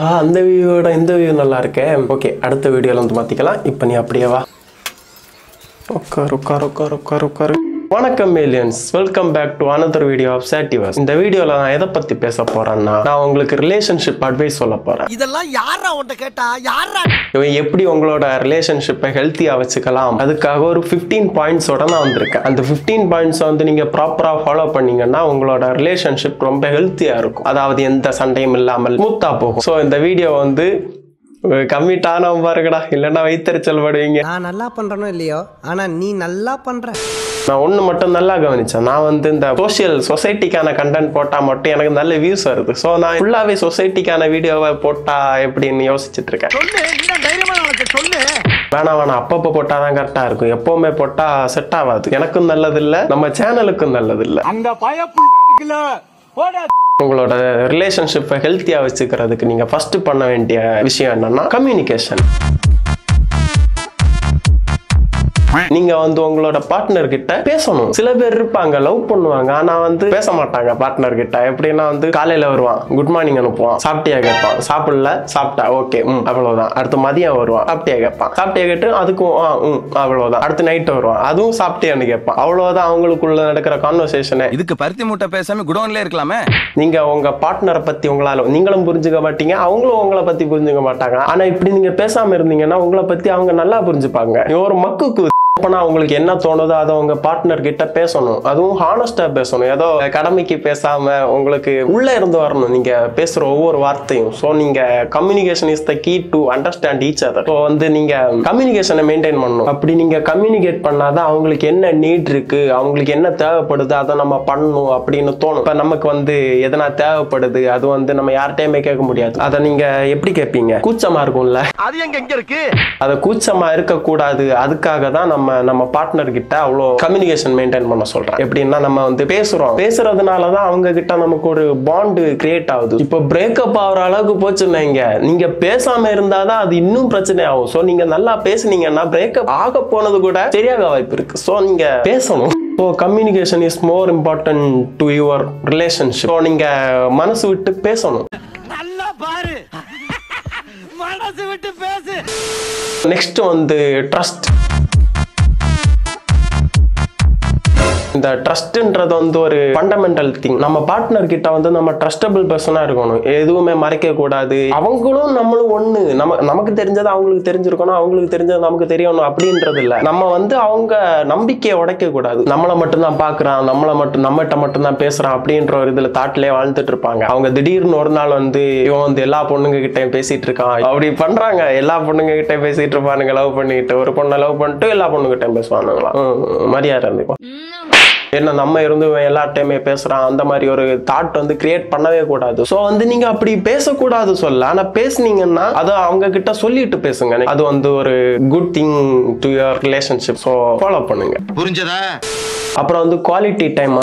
ஆஹா அந்த வியூவோட இந்த வியூ நல்லா இருக்கே ஓகே அடுத்த வீடியோல வந்து மாத்திக்கலாம் இப்போ நீ அப்படியே வா உட்கார் உட்கார் உட்கார் உட்கார் உட்கார் வணக்கம் millions welcome back to another video of சாட்டிவர்ஸ் இந்த வீடியோல நான் எதை பத்தி பேச போறேன்னா நான் உங்களுக்கு ரிலேஷன்ஷிப் அட்வைஸ் சொல்ல போறேன் இதெல்லாம் யாரா உன்ட்ட கேட்டா யாரா இவன் எப்படி உங்களோட ரிலேஷன்ஷிப்பை ஹெல்த்தியாக வச்சுக்கலாம் அதுக்காக ஒரு ஃபிஃப்டீன் பாயிண்ட்ஸோட நான் வந்திருக்கேன் அந்த ஃபிஃப்டீன் பாயிண்ட்ஸை வந்து நீங்கள் ப்ராப்பராக ஃபாலோ பண்ணீங்கன்னா உங்களோட ரிலேஷன்ஷிப் ரொம்ப ஹெல்த்தியாக இருக்கும் அதாவது எந்த சண்டையும் இல்லாமல் ஸ்மூத்தாக போகும் ஸோ இந்த வீடியோ வந்து கம்மிட்டான பாருங்கடா இல்லைன்னா வைத்தறிச்சல் படுவீங்க நான் நல்லா பண்றனோ இல்லையோ ஆனா நீ நல்லா பண்ற நான் ஒன்று மட்டும் நல்லா கவனிச்சேன் நான் வந்து இந்த சோஷியல் சொசைட்டிக்கான கண்டென்ட் போட்டால் மட்டும் எனக்கு நல்ல வியூஸ் வருது ஸோ நான் ஃபுல்லாகவே சொசைட்டிக்கான வீடியோவை போட்டால் எப்படின்னு யோசிச்சுட்டு இருக்கேன் சொல்லு நீ தைரியமா நடக்க சொல்லு வேணாம் வேணாம் அப்பப்போ போட்டால் தான் கரெக்டாக இருக்கும் எப்போவுமே போட்டால் செட் ஆகாது எனக்கும் நல்லது இல்லை நம்ம சேனலுக்கும் நல்லது இல்லை அங்க பயப்புண்டா இருக்குல்ல போடா உங்களோட ரிலேஷன்ஷிப்பை ஹெல்த்தியாக வச்சுக்கிறதுக்கு நீங்கள் ஃபர்ஸ்ட் பண்ண வேண்டிய விஷயம் என்னன்னா கம்யூனிகேஷன் நீங்க வந்து உங்களோட பார்ட்னர் கிட்ட பேசணும் சில பேர் இருப்பாங்க லவ் பண்ணுவாங்க ஆனா வந்து பேச மாட்டாங்க பார்ட்னர் கிட்ட எப்படின்னா வந்து காலையில வருவான் குட் மார்னிங் அனுப்புவான் சாப்பிட்டியா கேட்பான் சாப்பிடல சாப்பிட்டா ஓகே ம் அவ்வளவுதான் அடுத்து மதியம் வருவான் சாப்பிட்டியா கேட்பான் சாப்பிட்டியா கேட்டு அதுக்கும் ஆ ம் அவ்வளவுதான் அடுத்து நைட் வருவான் அதுவும் சாப்பிட்டியான்னு கேட்பான் அவ்வளவுதான் அவங்களுக்குள்ள நடக்கிற கான்வர்சேஷனே இதுக்கு பருத்தி மூட்டை பேசாம குடோன்ல இருக்கலாமே நீங்க உங்க பார்ட்னரை பத்தி உங்களால நீங்களும் புரிஞ்சுக்க மாட்டீங்க அவங்களும் உங்களை பத்தி புரிஞ்சுக்க மாட்டாங்க ஆனா இப்படி நீங்க பேசாம இருந்தீங்கன்னா உங்களை பத்தி அவங்க நல்லா புரிஞ்சுப்பாங்க நீ ஒரு மக்குக்கு அப்பனா உங்களுக்கு என்ன தோணுதோ அதை உங்க பார்ட்னர் கிட்ட பேசணும் அதுவும் ஹானஸ்டா பேசணும் ஏதோ கடமைக்கு பேசாம உங்களுக்கு உள்ள இருந்து வரணும் நீங்க பேசுற ஒவ்வொரு வார்த்தையும் ஸோ நீங்க communication is the key to understand each other so வந்து நீங்க கம்யூனிகேஷனை மெயின்டைன் பண்ணணும் அப்படி நீங்க கம்யூனிகேட் பண்ணாதான் அவங்களுக்கு என்ன நீட் இருக்கு அவங்களுக்கு என்ன தேவைப்படுது அதை நம்ம பண்ணணும் அப்படின்னு தோணும் இப்ப நமக்கு வந்து எதனா தேவைப்படுது அது வந்து நம்ம யார்கிட்டயுமே கேட்க முடியாது அதை நீங்க எப்படி கேட்பீங்க கூச்சமா இருக்கும்ல அது எங்க எங்க இருக்கு அதை கூச்சமா இருக்கக்கூடாது அதுக்காக தான் நம்ம நம்ம பார்ட்னர் கிட்ட அவ்வளோ கம்யூனிகேஷன் மெயின்டைன் பண்ண சொல்றேன் எப்படின்னா நம்ம வந்து பேசுறோம் பேசுறதுனால தான் அவங்க கிட்ட நமக்கு ஒரு பாண்டு கிரியேட் ஆகுது இப்போ பிரேக்கப் ஆகிற அளவுக்கு போச்சுன்னாங்க நீங்க பேசாம இருந்தாதான் அது இன்னும் பிரச்சனை ஆகும் ஸோ நீங்க நல்லா பேசுனீங்கன்னா பிரேக்கப் ஆக போனது கூட சரியாக வாய்ப்பு இருக்கு ஸோ நீங்க பேசணும் so communication is more important to your relationship so நீங்க மனசு விட்டு பேசணும் நல்லா பாரு மனசு விட்டு பேசு நெக்ஸ்ட் வந்து ட்ரஸ்ட் இந்த ட்ரஸ்ட்ன்றது வந்து ஒரு ஃபண்டமெண்டல் திங் நம்ம பார்ட்னர் கிட்ட வந்து நம்ம ட்ரஸ்டபிள் பர்சனா இருக்கணும் எதுவுமே மறைக்க கூடாது அவங்களும் நம்மளும் ஒண்ணு நம்ம நமக்கு தெரிஞ்சது அவங்களுக்கு தெரிஞ்சிருக்கணும் அவங்களுக்கு தெரிஞ்சது நமக்கு தெரியணும் அப்படின்றது இல்ல நம்ம வந்து அவங்க நம்பிக்கையை உடைக்க கூடாது நம்மளை மட்டும்தான் பாக்குறான் நம்மளை மட்டும் நம்மகிட்ட மட்டும்தான் பேசுறான் அப்படின்ற ஒரு இதுல தாட்லயே வாழ்ந்துட்டு இருப்பாங்க அவங்க திடீர்னு ஒரு நாள் வந்து இவன் வந்து எல்லா பொண்ணுங்க கிட்டயும் பேசிட்டு இருக்கான் அப்படி பண்றாங்க எல்லா பொண்ணுங்க கிட்ட பேசிட்டு இருப்பானுங்க லவ் பண்ணிட்டு ஒரு பொண்ணை லவ் பண்ணிட்டு எல்லா பொண்ணுங்க கிட்ட பேசுவானுங்களா ம், மரியாதை இருந்துக்கும் என்ன நம்ம இருந்து இவன் எல்லார்ட்டையுமே பேசுறான் அந்த மாதிரி ஒரு தாட் வந்து கிரியேட் பண்ணவே கூடாது சோ வந்து நீங்க அப்படி பேசக்கூடாது சொல்ல ஆனா பேசுனீங்கன்னா அதை அவங்க கிட்ட சொல்லிட்டு பேசுங்க அது வந்து ஒரு good thing to your relationship so follow பண்ணுங்க புரிஞ்சதா அப்புறம் வந்து குவாலிட்டி டைம்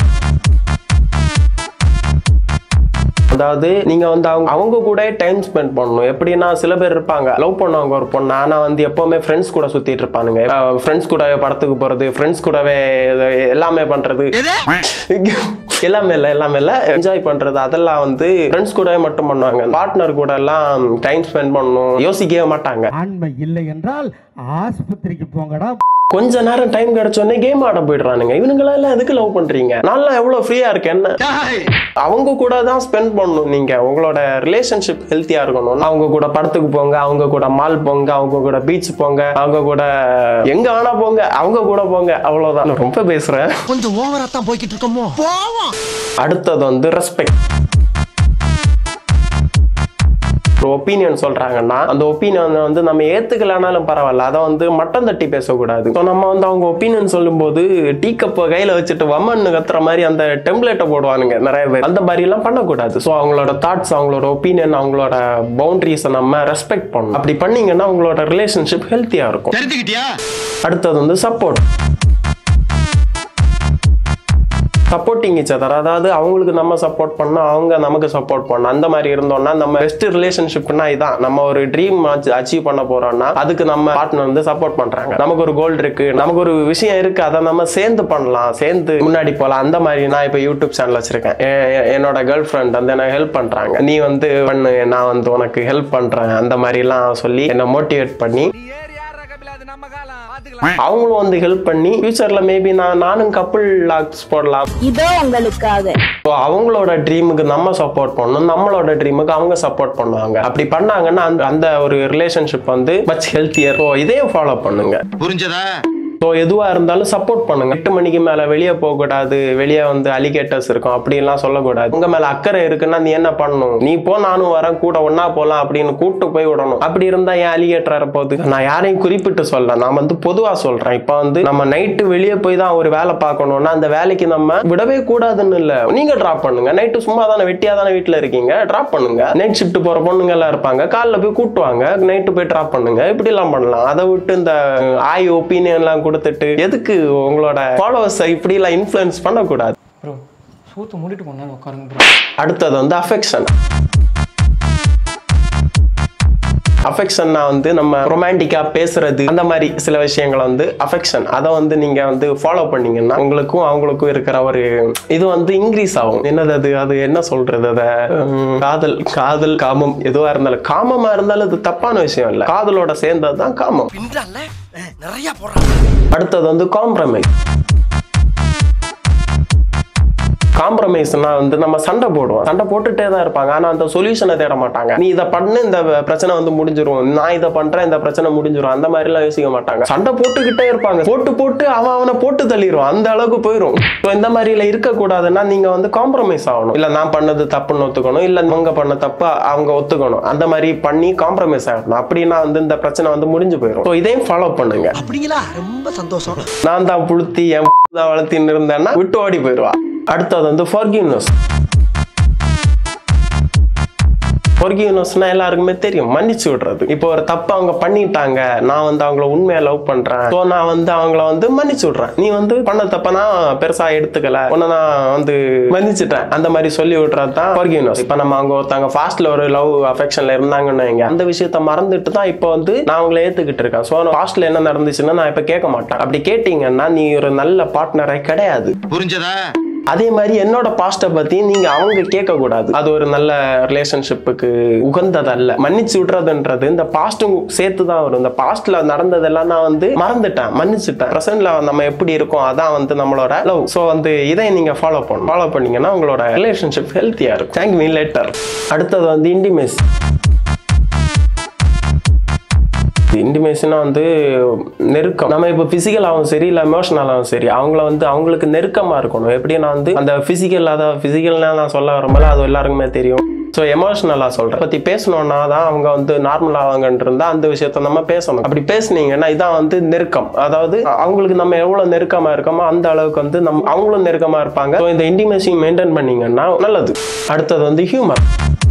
அதாவது நீங்க வந்து அவங்க அவங்க கூட டைம் ஸ்பெண்ட் பண்ணணும் எப்படின்னா சில பேர் இருப்பாங்க லவ் பண்ணவங்க ஒரு பொண்ணு ஆனா வந்து எப்பவுமே ஃப்ரெண்ட்ஸ் கூட சுத்திட்டு இருப்பானுங்க ஃப்ரெண்ட்ஸ் கூடவே படத்துக்கு போறது ஃப்ரெண்ட்ஸ் கூடவே இது எல்லாமே பண்றது எல்லாமே இல்லை எல்லாமே இல்லை என்ஜாய் பண்றது அதெல்லாம் வந்து ஃப்ரெண்ட்ஸ் கூடவே மட்டும் பண்ணுவாங்க பார்ட்னர் கூட எல்லாம் டைம் ஸ்பெண்ட் பண்ணணும் யோசிக்கவே மாட்டாங்க ஆண்மை இல்லை என்றால் ஆஸ்பத்திரிக்கு போங்கடா கொஞ்ச நேரம் டைம் கிடைச்சோடனே கேம் ஆட போயிடுறானுங்க இவனுங்களா எல்லாம் எதுக்கு லவ் பண்றீங்க நான்லாம் எவ்வளவு ஃப்ரீயா இருக்கேன் என்ன அவங்க கூட தான் ஸ்பெண்ட் பண்ணணும் நீங்க உங்களோட ரிலேஷன்ஷிப் ஹெல்த்தியா இருக்கணும் அவங்க கூட படத்துக்கு போங்க அவங்க கூட மால் போங்க அவங்க கூட பீச் போங்க அவங்க கூட எங்க வேணா போங்க அவங்க கூட போங்க அவ்வளவுதான் நான் ரொம்ப பேசுறேன் கொஞ்சம் ஓவரா தான் போய்கிட்டு இருக்கோமோ போவோம் அடுத்தது வந்து ரெஸ்பெக்ட் ஒரு ஒப்பீனியன் சொல்றாங்கன்னா அந்த ஒப்பீனியன் வந்து நம்ம ஏத்துக்கலனாலும் பரவாயில்ல அதை வந்து மட்டம் தட்டி பேசக்கூடாது ஸோ நம்ம வந்து அவங்க ஒப்பீனியன் சொல்லும்போது டீ கப்பை கையில வச்சுட்டு வம்மன்னு கத்துற மாதிரி அந்த டெம்ப்ளேட்டை போடுவானுங்க நிறைய பேர் அந்த மாதிரி எல்லாம் பண்ணக்கூடாது ஸோ அவங்களோட தாட்ஸ் அவங்களோட ஒப்பீனியன் அவங்களோட பவுண்டரிஸை நம்ம ரெஸ்பெக்ட் பண்ணணும் அப்படி பண்ணீங்கன்னா உங்களோட ரிலேஷன்ஷிப் ஹெல்த்தியா இருக்கும் தெரிஞ்சுக்கிட்டியா அடுத்தது வந்து சப்போர்ட் சப்போர்ட்டிங் each other அதாவது அவங்களுக்கு நம்ம சப்போர்ட் பண்ணோம் அவங்க நமக்கு சப்போர்ட் பண்ணோம் அந்த மாதிரி இருந்தோம்னா நம்ம பெஸ்ட் ரிலேஷன்ஷிப்னா இதான் நம்ம ஒரு ட்ரீம் அச்சீவ் பண்ண போறோம்னா அதுக்கு நம்ம பார்ட்னர் வந்து சப்போர்ட் பண்றாங்க நமக்கு ஒரு கோல் இருக்கு நமக்கு ஒரு விஷயம் இருக்கு அதை நம்ம சேர்ந்து பண்ணலாம் சேர்ந்து முன்னாடி போகலாம் அந்த மாதிரி நான் இப்போ யூடியூப் சேனல் வச்சிருக்கேன் எ- எ- என்னோட கேர்ள் ஃப்ரெண்ட் வந்து எனக்கு ஹெல்ப் பண்றாங்க நீ வந்து பண்ணு நான் வந்து உனக்கு ஹெல்ப் பண்றேன் அந்த மாதிரிலாம் சொல்லி என்னை மோட்டிவேட் பண்ணி அவங்களும் வந்து ஹெல்ப் பண்ணி ஃபியூச்சர்ல மேபி நான் நானும் கப்புள் லாக்ஸ் போடலாம் இதோ உங்களுக்காக ஸோ அவங்களோட ட்ரீமுக்கு நம்ம சப்போர்ட் பண்ணணும் நம்மளோட ட்ரீமுக்கு அவங்க சப்போர்ட் பண்ணுவாங்க அப்படி பண்ணாங்கன்னா அந்த அந்த ஒரு ரிலேஷன்ஷிப் வந்து மச் ஹெல்த்தியர் ஸோ இதையும் ஃபாலோ பண்ணுங்க புரிஞ்சதா ஸோ எதுவாக இருந்தாலும் சப்போர்ட் பண்ணுங்க எட்டு மணிக்கு மேலே வெளியே போகக்கூடாது வெளியே வந்து அலிகேட்டர்ஸ் இருக்கும் அப்படிலாம் சொல்லக்கூடாது உங்க மேலே அக்கறை இருக்குன்னா நீ என்ன பண்ணணும் நீ போ நானும் வரேன் கூட ஒண்ணா போகலாம் அப்படின்னு கூப்பிட்டு போய் விடணும் அப்படி இருந்தா ஏன் அலிகேட்டர் போகுது நான் யாரையும் குறிப்பிட்டு சொல்ல நான் வந்து பொதுவாக சொல்றேன் இப்போ வந்து நம்ம நைட்டு வெளியே போய் தான் ஒரு வேலை பார்க்கணும்னா அந்த வேலைக்கு நம்ம விடவே கூடாதுன்னு இல்லை நீங்க ட்ராப் பண்ணுங்க நைட்டு சும்மா தானே வெட்டியா தானே வீட்டில் இருக்கீங்க ட்ராப் பண்ணுங்க நைட் ஷிஃப்ட் போற பொண்ணுங்க எல்லாம் இருப்பாங்க காலைல போய் கூட்டுவாங்க நைட்டு போய் ட்ராப் பண்ணுங்க இப்படி எல்லாம் பண்ணலாம் அதை விட்டு இந்த ஆய் ஒப்பீனியன் எல்லாம் கொடுத்துட்டு எதுக்கு உங்களோட ஃபாலோவர்ஸை இப்படி எல்லாம் இன்ஃப்ளூயன்ஸ் பண்ணக்கூடாது ப்ரோ சூத்து மூடிட்டு கொஞ்ச நேரம் உட்காருங்க ப்ரோ அடுத்தது வந்து அஃபெக்ஷன் அஃபெக்ஷன்னா வந்து நம்ம ரொமான்டிக்கா பேசுறது அந்த மாதிரி சில விஷயங்கள் வந்து அஃபெக்ஷன் அதை வந்து நீங்க வந்து ஃபாலோ பண்ணீங்கன்னா உங்களுக்கும் அவங்களுக்கும் இருக்கிற ஒரு இது வந்து இன்க்ரீஸ் ஆகும் என்னது அது அது என்ன சொல்றது அதை உம், காதல் காதல் காமம் எதுவா இருந்தாலும் காமமா இருந்தாலும் அது தப்பான விஷயம் இல்லை காதலோட சேர்ந்தது தான் காமம் நிறைய போடுறான் அடுத்தது வந்து காம்ப்ரமைஸ் காம்ப்ரமைஸ்னா வந்து நம்ம சண்டை போடுவோம் சண்டை போட்டுட்டே தான் இருப்பாங்க ஆனா அந்த சொல்யூஷனை தேட மாட்டாங்க நீ இதை பண்ணு இந்த பிரச்சனை வந்து முடிஞ்சிரும் நான் இதை பண்றேன் இந்த பிரச்சனை முடிஞ்சிரும் அந்த மாதிரி எல்லாம் யோசிக்க மாட்டாங்க சண்டை போட்டுக்கிட்டே இருப்பாங்க போட்டு போட்டு அவன் அவனை போட்டு தள்ளிடுவான் அந்த அளவுக்கு போயிடும் ஸோ இந்த மாதிரில இருக்கக்கூடாதுன்னா நீங்க வந்து காம்ப்ரமைஸ் ஆகணும் இல்ல நான் பண்ணது தப்புன்னு ஒத்துக்கணும் இல்ல அவங்க பண்ண தப்பு அவங்க ஒத்துக்கணும் அந்த மாதிரி பண்ணி காம்ப்ரமைஸ் ஆகணும் அப்படின்னா வந்து இந்த பிரச்சனை வந்து முடிஞ்சு போயிடும் ஸோ இதையும் ஃபாலோ பண்ணுங்க அப்படிங்களா ரொம்ப சந்தோஷம் நான் தான் புளுத்தி என் தான் வளர்த்தின்னு இருந்தேன்னா விட்டு ஓடி போயிடுவா அடுத்தது வந்து forgiveness forgivenessனா எல்லாருக்குமே தெரியும் மன்னிச்சு விடுறது இப்போ ஒரு தப்பு அவங்க பண்ணிட்டாங்க நான் வந்து அவங்கள உண்மையா லவ் பண்றேன் ஸோ நான் வந்து அவங்கள வந்து மன்னிச்சு விடுறேன் நீ வந்து பண்ண தப்ப நான் பெருசா எடுத்துக்கல உன்னை நான் வந்து மன்னிச்சிட்டேன் அந்த மாதிரி சொல்லி விடுறது தான் forgiveness இப்போ நம்ம அவங்க ஒருத்தவங்க ஃபாஸ்ட்ல ஒரு லவ் அஃபெக்ஷன்ல இருந்தாங்கன்னு வைங்க அந்த விஷயத்த மறந்துட்டு தான் இப்போ வந்து நான் அவங்கள ஏத்துக்கிட்டு இருக்கேன் ஸோ ஃபாஸ்ட்ல என்ன நடந்துச்சுன்னா நான் இப்போ கேட்க மாட்டேன் அப்படி கேட்டீங்கன்னா நீ ஒரு நல்ல பார்ட்னரே கிடையாது புரிஞ்சதா அதே மாதிரி என்னோட பாஸ்ட்டை பத்தி நீங்க அவங்க கேட்க கூடாது அது ஒரு நல்ல ரிலேஷன்ஷிப்புக்கு உகந்ததல்ல மன்னிச்சு விடுறதுன்றது இந்த பாஸ்ட்டும் சேர்த்து தான் வரும் இந்த பாஸ்ட்ல நடந்ததெல்லாம் நான் வந்து மறந்துட்டேன் மன்னிச்சுட்டேன் ப்ரெசென்ட்ல நம்ம எப்படி இருக்கோம் அதான் வந்து நம்மளோட லவ் ஸோ வந்து இதை நீங்க ஃபாலோ பண்ணணும் ஃபாலோ பண்ணீங்கன்னா உங்களோட ரிலேஷன்ஷிப் ஹெல்த்தியா இருக்கும் தேங்க் மீ லேட்டர் அடுத்தது வந்து இன்டிமேசி இன்டிமேஷனா வந்து நெருக்கம் நம்ம இப்போ பிசிக்கலாகவும் சரி இல்லை எமோஷனலாகவும் சரி அவங்கள வந்து அவங்களுக்கு நெருக்கமா இருக்கணும் எப்படின்னா வந்து அந்த பிசிக்கல் அதாவது பிசிக்கல்னா நான் சொல்ல வரும்போது அது எல்லாருக்குமே தெரியும் ஸோ எமோஷனலாக சொல்கிறேன் பற்றி பேசணும்னா தான் அவங்க வந்து நார்மல் ஆவாங்கன்னு இருந்தால் அந்த விஷயத்த நம்ம பேசணும் அப்படி பேசுனீங்கன்னா இதான் வந்து நெருக்கம் அதாவது அவங்களுக்கு நம்ம எவ்வளோ நெருக்கமாக இருக்கோமோ அந்த அளவுக்கு வந்து நம்ம அவங்களும் நெருக்கமாக இருப்பாங்க ஸோ இந்த இன்டிமேசி மெயின்டைன் பண்ணீங்கன்னா நல்லது அடுத்தது வந்து ஹியூமர்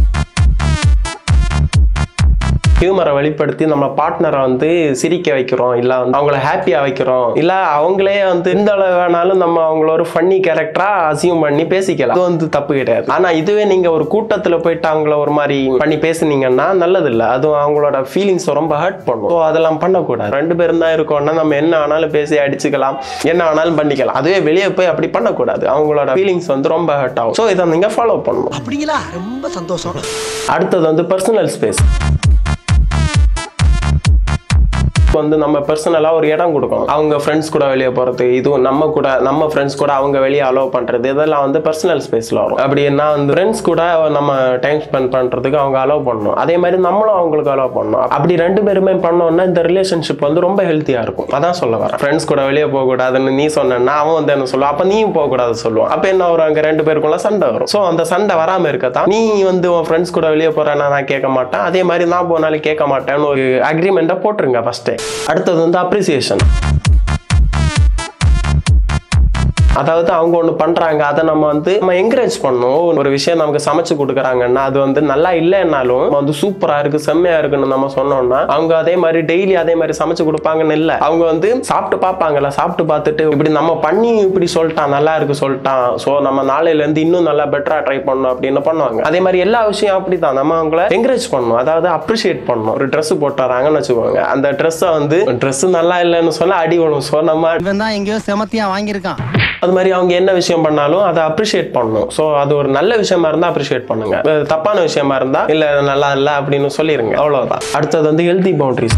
ஹியூமரை வெளிப்படுத்தி நம்ம பார்ட்னரை வந்து சிரிக்க வைக்கிறோம் இல்ல வந்து அவங்கள ஹாப்பியா வைக்கிறோம் இல்ல அவங்களே வந்து எந்த அளவு வேணாலும் நம்ம அவங்கள ஒரு ஃபன்னி கேரக்டரா அசியூம் பண்ணி பேசிக்கலாம் அது வந்து தப்பு கிடையாது ஆனா இதுவே நீங்க ஒரு கூட்டத்துல போயிட்டு அவங்கள ஒரு மாதிரி பண்ணி பேசுனீங்கன்னா நல்லது இல்ல அதுவும் அவங்களோட ஃபீலிங்ஸ் ரொம்ப ஹர்ட் பண்ணும் ஸோ அதெல்லாம் பண்ணக்கூடாது ரெண்டு பேரும் தான் இருக்கோம்னா நம்ம என்ன வேணாலும் பேசி அடிச்சுக்கலாம் என்ன வேணாலும் பண்ணிக்கலாம் அதுவே வெளியே போய் அப்படி பண்ணக்கூடாது அவங்களோட ஃபீலிங்ஸ் வந்து ரொம்ப ஹர்ட் ஆகும் ஸோ இதை நீங்க ஃபாலோ பண்ணணும் அப்படிங்களா ரொம்ப சந்தோஷம் அடுத்தது வந்து பர்சனல் ஸ்பேஸ் வந்து நம்ம பர்சனலாக ஒரு இடம் கொடுக்கணும் அவங்க ஃப்ரெண்ட்ஸ் கூட வெளியே போகிறது இதுவும் நம்ம கூட நம்ம ஃப்ரெண்ட்ஸ் கூட அவங்க வெளியே அலோவ் பண்ணுறது இதெல்லாம் வந்து பர்சனல் ஸ்பேஸில் வரும் அப்படின்னா வந்து ஃப்ரெண்ட்ஸ் கூட நம்ம டைம் ஸ்பெண்ட் பண்ணுறதுக்கு அவங்க அலோவ் பண்ணணும் அதே மாதிரி நம்மளும் அவங்களுக்கு அலோவ் பண்ணணும் அப்படி ரெண்டு பேருமே பண்ணோம்னா இந்த ரிலேஷன்ஷிப் வந்து ரொம்ப ஹெல்த்தியாக இருக்கும் அதான் சொல்ல வரேன் ஃப்ரெண்ட்ஸ் கூட வெளியே போகக்கூடாதுன்னு நீ சொன்னா அவன் வந்து என்ன சொல்லுவான் அப்போ நீயும் போகக்கூடாது சொல்லுவான் அப்போ என்ன வரும் அங்கே ரெண்டு பேருக்குள்ள சண்டை வரும் ஸோ அந்த சண்டை வராமல் இருக்கத்தான் நீ வந்து உன் ஃப்ரெண்ட்ஸ் கூட வெளியே போறேன்னா நான் கேட்க மாட்டேன் அதே மாதிரி நான் போனாலும் கேட்க மாட்டேன்னு ஒரு அக்ரிமெண்ட்டை போட்டுருங்க ஃபர்ஸ்ட்டு அடுத்தது வந்து அப்ரிசியேஷன் அதாவது அவங்க ஒண்ணு பண்றாங்க அதை நம்ம வந்து நம்ம என்கரேஜ் பண்ணணும் ஒரு விஷயம் நமக்கு சமைச்சு கொடுக்குறாங்கன்னா அது வந்து நல்லா இல்லைன்னாலும் நம்ம வந்து சூப்பரா இருக்கு செம்மையா இருக்குன்னு நம்ம சொன்னோம்னா அவங்க அதே மாதிரி டெய்லி அதே மாதிரி சமைச்சு கொடுப்பாங்கன்னு இல்ல அவங்க வந்து சாப்பிட்டு பார்ப்பாங்கல்ல சாப்பிட்டு பார்த்துட்டு இப்படி நம்ம பண்ணி இப்படி சொல்லிட்டான் நல்லா இருக்கு சொல்லிட்டான் ஸோ நம்ம நாளையில இருந்து இன்னும் நல்லா பெட்டரா ட்ரை பண்ணணும் அப்படின்னு பண்ணுவாங்க அதே மாதிரி எல்லா விஷயம் அப்படிதான் நம்ம அவங்கள என்கரேஜ் பண்ணணும் அதாவது அப்ரிஷியேட் பண்ணணும் ஒரு Dress போட்டு வராங்கன்னு வச்சுக்கோங்க அந்த ட்ரெஸ்ஸை வந்து Dress நல்லா இல்லைன்னு சொல்ல அடி விழும் ஸோ நம்ம இவன் தான் எங்கேயோ செமத்தியா வாங்கியிருக்கான் அது மாதிரி அவங்க என்ன விஷயம் பண்ணாலும் அதை அப்ரிஷியேட் பண்ணணும் ஸோ அது ஒரு நல்ல விஷயமா இருந்தா அப்ரிஷியேட் பண்ணுங்க அது தப்பான விஷயமா இருந்தா இல்ல இது நல்லா இல்ல அப்படின்னு சொல்லிருங்க அவ்வளவுதான் அடுத்தது வந்து ஹெல்தி பவுண்டரிஸ்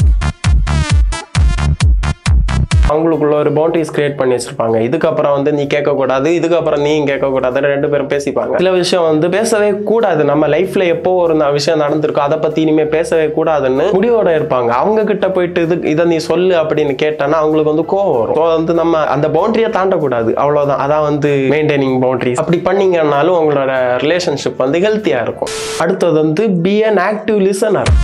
அவங்களுக்குள்ள ஒரு பவுண்டரிஸ் கிரியேட் பண்ணி வச்சிருப்பாங்க இதுக்கப்புறம் வந்து நீ கேட்கக்கூடாது இதுக்கப்புறம் நீ கேட்கக்கூடாது ரெண்டு பேரும் பேசிப்பாங்க சில விஷயம் வந்து பேசவே கூடாது நம்ம லைஃப்ல எப்போ ஒரு ந- விஷயம் நடந்திருக்கோ அதை பத்தி இனிமே பேசவே கூடாதுன்னு முடிவோட இருப்பாங்க அவங்க கிட்ட போயிட்டு இது இதை நீ சொல்லு அப்படின்னு கேட்டானா அவங்களுக்கு வந்து கோவம் வரும் So வந்து நம்ம அந்த பவுண்டரியை தாண்டக்கூடாது அவ்வளவுதான் அதான் வந்து மெயின்டைனிங் பவுண்டரிஸ் அப்படி பண்ணீங்கன்னாலும் உங்களோட ரிலேஷன்ஷிப் வந்து ஹெல்த்தியா இருக்கும் அடுத்தது வந்து பி அன் ஆக்டிவ் லிசனர்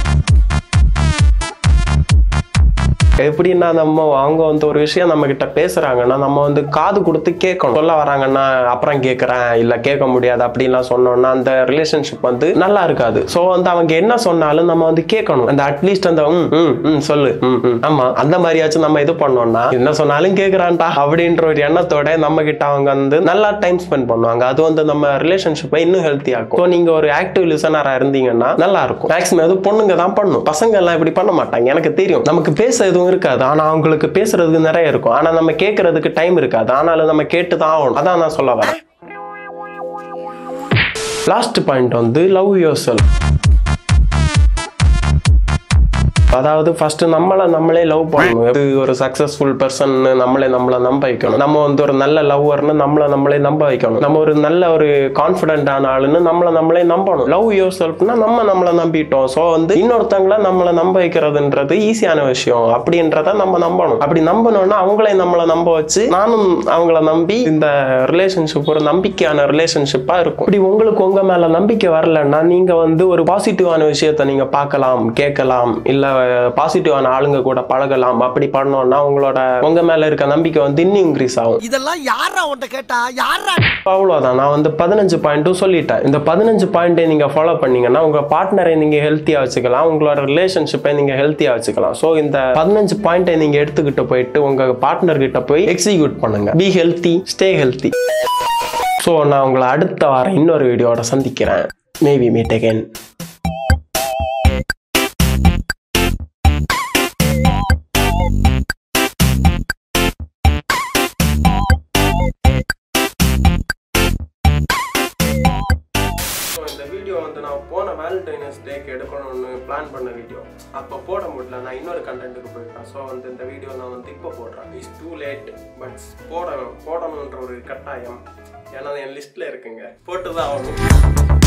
எப்படின்னா நம்ம அவங்க வந்து ஒரு விஷயம் நம்ம கிட்ட பேசுறாங்கன்னா நம்ம வந்து காது கொடுத்து கேட்கணும் சொல்ல வராங்கன்னா அப்புறம் கேட்கறேன் இல்ல கேட்க முடியாது அப்படின்லாம் சொன்னோம்னா அந்த ரிலேஷன்ஷிப் வந்து நல்லா இருக்காது ஸோ வந்து அவங்க என்ன சொன்னாலும் நம்ம வந்து கேட்கணும் அந்த அட்லீஸ்ட் அந்த ம் ம் ம் சொல்லு ம் ம் ஆமா அந்த மாதிரியாச்சும் நம்ம இது பண்ணோம்னா என்ன சொன்னாலும் கேட்கறான்டா அப்படின்ற ஒரு எண்ணத்தோட நம்ம கிட்ட அவங்க வந்து நல்லா டைம் ஸ்பெண்ட் பண்ணுவாங்க அது வந்து நம்ம ரிலேஷன்ஷிப்பை இன்னும் ஹெல்த்தி ஆக்கும் ஸோ நீங்க ஒரு ஆக்டிவ் லிசனரா இருந்தீங்கன்னா நல்லா இருக்கும் மேக்ஸிமம் அது பொண்ணுங்க தான் பண்ணும் பசங்க எல்லாம் இப்படி பண்ண மாட்டாங்க எனக்கு தெரியும் நமக்கு பேச எதுவும் இருக்காது ஆனா அவங்களுக்கு பேசுறதுக்கு நிறைய இருக்கும் ஆனா நம்ம கேட்கறதுக்கு டைம் இருக்காது ஆனாலும் நம்ம கேட்டு தான் ஆகணும் அதான் நான் சொல்ல வரேன் லாஸ்ட் பாயிண்ட் வந்து லவ் யோர் செல்ஃப் அதாவது ஃபர்ஸ்ட் நம்மளை நம்மளே லவ் பண்ணணும் இது ஒரு சக்சஸ்ஃபுல் பர்சன் நம்மளே நம்மளை நம்ப வைக்கணும் நம்ம வந்து ஒரு நல்ல லவ்வர்னு நம்மளை நம்மளே நம்ப வைக்கணும் நம்ம ஒரு நல்ல ஒரு கான்ஃபிடென்டான ஆளுன்னு நம்மளை நம்மளே நம்பணும் லவ் யோர் செல்ஃப்னா நம்ம நம்மளை நம்பிட்டோம் ஸோ வந்து இன்னொருத்தங்கள நம்மளை நம்ப வைக்கிறதுன்றது ஈஸியான விஷயம் அப்படின்றத நம்ம நம்பணும் அப்படி நம்பணும்னா அவங்களே நம்மளை நம்ப வச்சு நானும் அவங்கள நம்பி இந்த ரிலேஷன்ஷிப் ஒரு நம்பிக்கையான ரிலேஷன்ஷிப்பா இருக்கும் இப்படி உங்களுக்கு உங்க மேல நம்பிக்கை வரலன்னா நீங்க வந்து ஒரு பாசிட்டிவான விஷயத்த நீங்க பார்க்கலாம் கேட்கலாம் இல்ல பாசிட்டிவான ஆளுங்க கூட பழகலாம் அப்படி பண்ணோம்னா உங்களோட உங்க மேல இருக்க நம்பிக்கை வந்து இன்னும் இன்க்ரீஸ் ஆகும் இதெல்லாம் யாரா உன்ட்ட கேட்டா யாரா அவ்வளோதான் நான் வந்து பதினஞ்சு பாயிண்ட்டும் சொல்லிட்டேன் இந்த பதினஞ்சு பாயிண்ட்டை நீங்கள் ஃபாலோ பண்ணீங்கன்னா உங்கள் பார்ட்னரை நீங்கள் ஹெல்த்தியாக வச்சுக்கலாம் உங்களோட ரிலேஷன்ஷிப்பை நீங்கள் ஹெல்த்தியாக வச்சுக்கலாம் ஸோ இந்த பதினஞ்சு பாயிண்ட்டை நீங்கள் எடுத்துக்கிட்டு போயிட்டு உங்கள் பார்ட்னர் கிட்ட போய் எக்ஸிக்யூட் பண்ணுங்க be healthy stay healthy so நான் உங்களை அடுத்த வாரம் இன்னொரு வீடியோட சந்திக்கிறேன் மேபி மீட் அகைன் ஸோ இந்த வீடியோ வந்து நான் போன வேலண்டைனஸ் டேக்கு எடுக்கணும்னு பிளான் பண்ண வீடியோ அப்போ போட முடியல நான் இன்னொரு கண்டென்ட்டுக்கு போயிட்டேன் ஸோ வந்து இந்த வீடியோ நான் வந்து இப்போ போடுறேன் இஸ் டூ லேட் பட் போட போடணுன்ற ஒரு கட்டாயம் ஏன்னா என் லிஸ்ட்டில் இருக்குங்க போட்டு தான் ஆகணும்